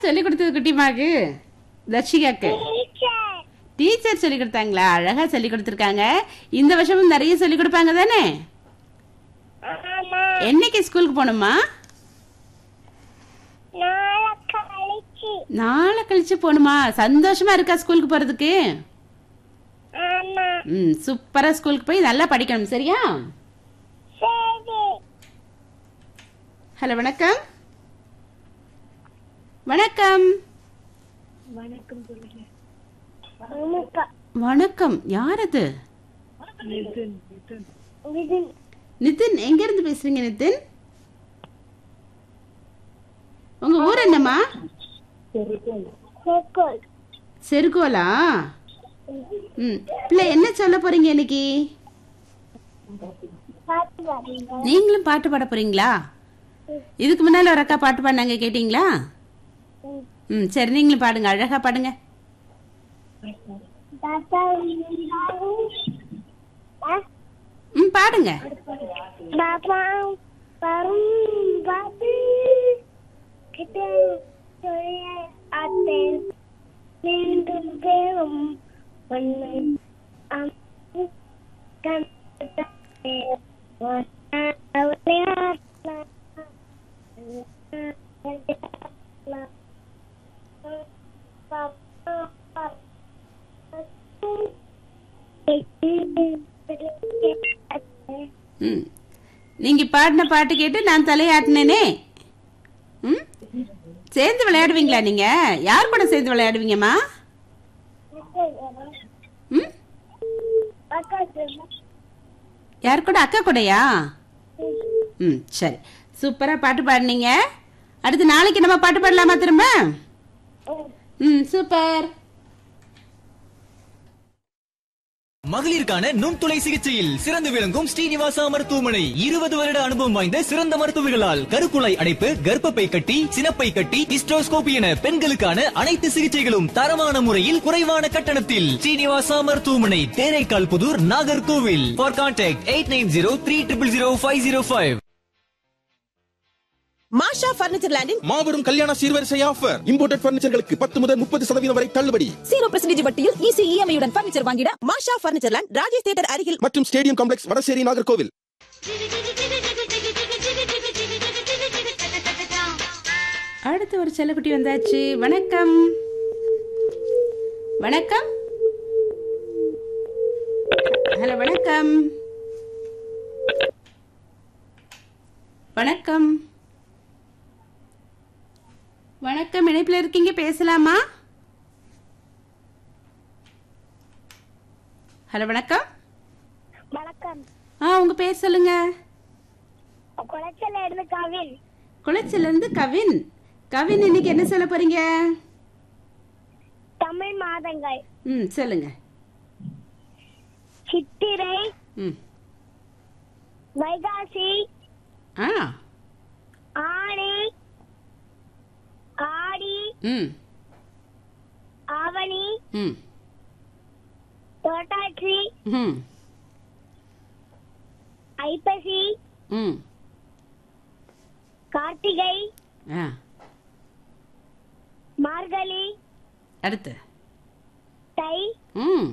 சொல்லி கொடுத்தது குட்டிமாக்கு தர்ஷிகாக்கு teacher teacher சொல்லி கொடுத்தாங்களா அழகா சொல்லி கொடுத்துருக்காங்க இந்த வருஷமும் நிறைய சொல்லி கொடுப்பாங்க தானே ஆமா என்னைக்கு ஸ்கூலுக்கு போகணுமா நாளை கழிச்சு நாளை கழிச்சு போகணுமா சந்தோஷமா இருக்கா ஸ்கூலுக்கு போறதுக்கு ஆமா ம் சூப்பரா ஸ்கூலுக்கு போய் நல்லா படிக்கணும் சரியா சரி ஹலோ வணக்கம் வணக்கம் வணக்கம் சொல்லுங்க வணக்கம் வணக்கம் யார் அது இது நிதின் எங்க இருந்து பேசுறீங்க நிதின் உங்க ஊர் என்னம்மா செக்கோல் செருகோலா ம் பிள்ளை என்ன சொல்ல போறீங்க இன்னைக்கு பாத்து வரீங்க நீங்களும் பாட்டு பாட போறீங்களா இதுக்கு முன்னால ஒரு அக்கா பாட்டு பாடினாங்க கேட்டீங்களா ம் சரி நீங்களும் பாடுங்க அழகா பாடுங்க தாத்தா ம் பாடுங்க பாப்பா பரும் பாத்து கிட்ட சொல்லிய ஆத்தேன் மீண்டும் தேவம் ஒன்று ம் நீங்க பாடின பாட்டு கேட்டு நான் தலையாட்டினேனே ம் சேர்ந்து விளையாடுவீங்களா நீங்க யார் கூட சேர்ந்து விளையாடுவீங்கம்மா ம் யார் கூட அக்கா கூடயா ம் சரி சூப்பரா பாட்டு பாடுனீங்க அடுத்து நாளைக்கு நம்ம பாட்டு பாடலாமா திரும்ப ம் சூப்பர் மகளிருக்கான நுண்துளை சிகிச்சையில் சிறந்து விளங்கும் ஸ்ரீனிவாசா மருத்துவமனை இருபது வருட அனுபவம் வாய்ந்த சிறந்த மருத்துவர்களால் கருக்குழாய் அடைப்பு கர்ப்பப்பை கட்டி சினப்பை கட்டி ஹிஸ்டோஸ்கோபி என பெண்களுக்கான அனைத்து சிகிச்சைகளும் தரமான முறையில் குறைவான கட்டணத்தில் ஸ்ரீனிவாசா மருத்துவமனை Theraikal Puthur Nagercoil for contact eight nine zero three triple zero five zero five Masha furniture லேண்டின் மாபெரும் கல்யாண சீர்வரிசை ஆஃபர் இம்போர்ட்டட் பர்னிச்சர்களுக்கு பத்து முதல் முப்பது சதவீதம் வரை தள்ளுபடி சீரோ பிரசன்டேஜ் வட்டியில் ஈஸி இஎம்ஐ உடன் பர்னிச்சர் வாங்கிட Masha furniture land Rajesh theatre அருகில் மற்றும் ஸ்டேடியம் காம்ப்ளெக்ஸ் வடசேரி நாகர்கோவில் அடுத்து ஒரு செல்லக்குட்டி வந்தாச்சு வணக்கம் வணக்கம் ஹலோ வணக்கம் வணக்கம் வணக்கம் இணைப்பில் இருக்கீங்க பேசலாமா ஹலோ வணக்கம் வணக்கம் ஆ உங்க பேர் சொல்லுங்க குளச்சல இருந்து கவின் குளச்சில இருந்து கவின் கவின் இன்னைக்கு என்ன சொல்ல போறீங்க தமிழ் மாதங்கள் ம் சொல்லுங்க சித்திரை ம் வைகாசி ஆ ஆணி ஆடி ம் ஆவணி ம் தோட்டாட்சி ம் ஐப்பசி ம் கார்த்திகை ஆ மார்கழி அடுத்து தை ம்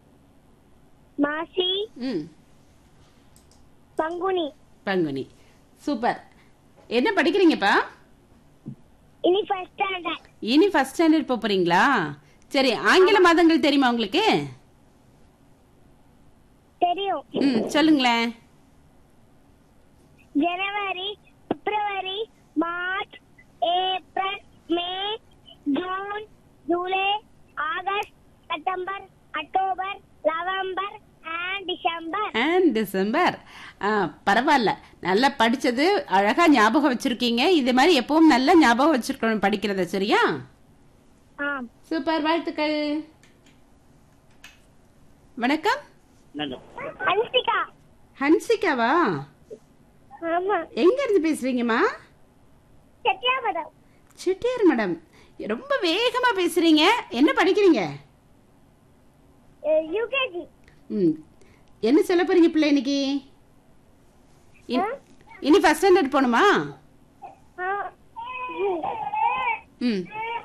மாசி ம் பங்குனி பங்குனி சூப்பர் என்ன படிக்கிறீங்கப்பா இனி ஃபர்ஸ்ட் ஸ்டாண்டர்ட் இனி ஃபர்ஸ்ட் ஸ்டாண்டர்ட் போக போறீங்களா சரி ஆங்கில மாதங்கள் தெரியுமா உங்களுக்கு தெரியும் ம் சொல்லுங்களேன் January February March April May June July August September October November and December and December ஆ பரவாயில்ல நல்லா படிச்சது அழகா ஞாபகம் வச்சிருக்கீங்க இது மாதிரி எப்பவும் நல்லா ஞாபகம் வச்சிருக்கணும் படிக்கிறத சரியா ஆம் சூப்பர் வாழ்த்துக்கள் வணக்கம் அன்சிகா ஹன்சிகாவா ஆமா எங்க இருந்து பேசுறீங்கம்மா சத்யாபதம் செட்டியார் மேடம் ரொம்ப வேகமா பேசுறீங்க என்ன படிக்கிறீங்க யூகேஜி ம் என்ன சொல்ல போறீங்க பிள்ளை இன்னைக்கு இன்- இனி ஃபர்ஸ்ட் ஸ்டாண்டர்ட் போகணுமா ம்